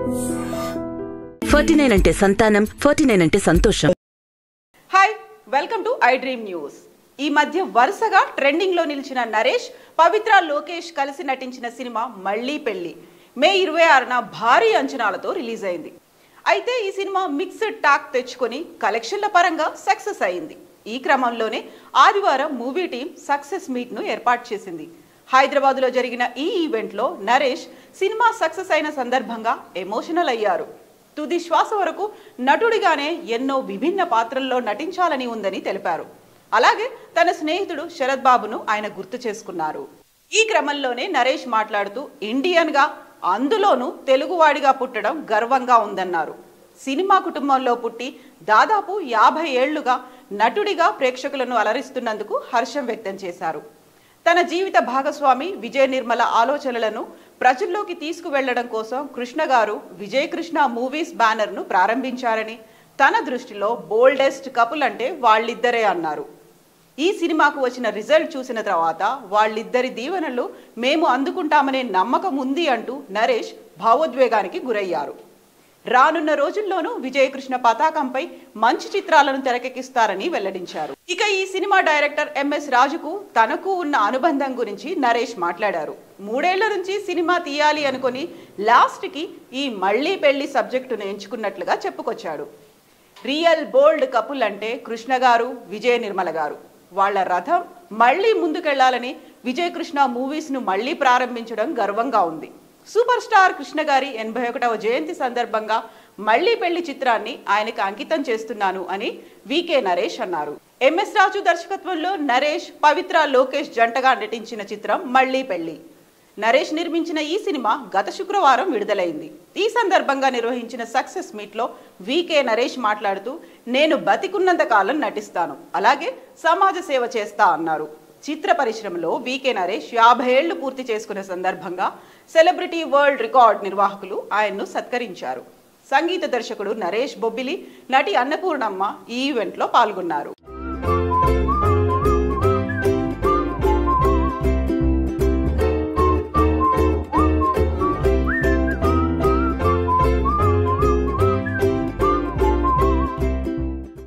forty nine అంటే సంతానం forty nine అంటే సంతోషం hi welcome to I dream news ఈ మధ్య వరుసగా ట్రెండింగ్ లో నిలిచిన నరేష్ పవిత్ర లోకేష్ కలిసి నటించిన సినిమా మళ్ళీ పెళ్లి మే ఇరవై ఆరున భారీ అంచనాలతో రిలీజ్ అయింది అయితే ఈ సినిమా మిక్స్డ్ టాక్ తెచ్చుకొని కలెక్షన్ల పరంగా సక్సెస్ అయింది ఈ క్రమంలోనే ఆదివారం మూవీ టీం సక్సెస్ మీట్ ను ఏర్పాటు చేసింది హైదరాబాద్ లో జరిగిన ఈ ఈవెంట్ లో నరేష్ సినిమా సక్సెస్ అయిన సందర్భంగా ఎమోషనల్ అయ్యారు తుది శ్వాస వరకు నటుడిగానే ఎన్నో విభిన్న పాత్రల్లో నటించాలని ఉందని తెలిపారు అలాగే తన స్నేహితుడు శరత్ బాబును ఆయన గుర్తు చేసుకున్నారు ఈ క్రమంలోనే నరేష్ మాట్లాడుతూ ఇండియన్ గా అందులోనూ తెలుగువాడిగా పుట్టడం గర్వంగా ఉందన్నారు సినిమా కుటుంబంలో పుట్టి దాదాపు యాభై ఏళ్లుగా నటుడిగా ప్రేక్షకులను అలరిస్తున్నందుకు హర్షం వ్యక్తం చేశారు తన జీవిత భాగస్వామి విజయ నిర్మల ఆలోచనలను ప్రజల్లోకి తీసుకువెళ్లడం కోసం కృష్ణ గారు విజయ్ కృష్ణ మూవీస్ బ్యానర్ ను ప్రారంభించారని తన దృష్టిలో బోల్డెస్ట్ కపుల్ అంటే వాళ్ళిద్దరే అన్నారు ఈ సినిమాకు వచ్చిన రిజల్ట్ చూసిన తర్వాత వాళ్ళిద్దరి దీవెనలు మేము అందుకుంటామనే నమ్మకం ఉంది అంటూ నరేష్ భావోద్వేగానికి గురయ్యారు రానున్న రోజుల్లోనూ విజయకృష్ణ పతాకంపై మంచి చిత్రాలను తెరకెక్కిస్తారని వెల్లడించారు ఇక ఈ సినిమా డైరెక్టర్ ఎంఎస్ రాజుకు తనకు ఉన్న అనుబంధం గురించి నరేష్ మాట్లాడారు మూడేళ్ల నుంచి సినిమా తీయాలి అనుకుని లాస్ట్ కి ఈ మళ్ళీ పెళ్లి సబ్జెక్టును ఎంచుకున్నట్లుగా చెప్పుకొచ్చాడు రియల్ బోల్డ్ కపుల్ అంటే కృష్ణ గారు విజయ నిర్మల గారు వాళ్ళ రథం మళ్ళీ ముందుకెళ్లాలని విజయ్ కృష్ణ మూవీస్ ను మళ్ళీ ప్రారంభించడం గర్వంగా ఉంది సూపర్ స్టార్ కృష్ణ గారి ఎనభై ఒకటవ జయంతి సందర్భంగా మళ్ళీ పెళ్లి చిత్రాన్ని ఆయనకు అంకితం చేస్తున్నాను అని వికే నరేష్ అన్నారు ఎంఎస్ రాజు దర్శకత్వంలో నరేష్ పవిత్ర లోకేష్ జంటగా నటించిన చిత్రం మళ్ళీ పెళ్లి నరేష్ నిర్మించిన ఈ సినిమా గత శుక్రవారం విడుదలైంది ఈ సందర్భంగా నిర్వహించిన సక్సెస్ మీట్ లో వికే నరేష్ మాట్లాడుతూ నేను బతికున్నంత కాలం నటిస్తాను అలాగే సమాజ సేవ చేస్తా అన్నారు చిత్ర పరిశ్రమలో వికే నరేష్ యాభై ఏళ్లు పూర్తి చేసుకున్న సందర్భంగా సెలబ్రిటీ వరల్డ్ రికార్డ్ నిర్వాహకులు ఆయన్ను సత్కరించారు సంగీత దర్శకుడు నరేష్ బొబ్బిలి నటి అన్నపూర్ణమ్మ ఈ ఈవెంట్లో పాల్గొన్నారు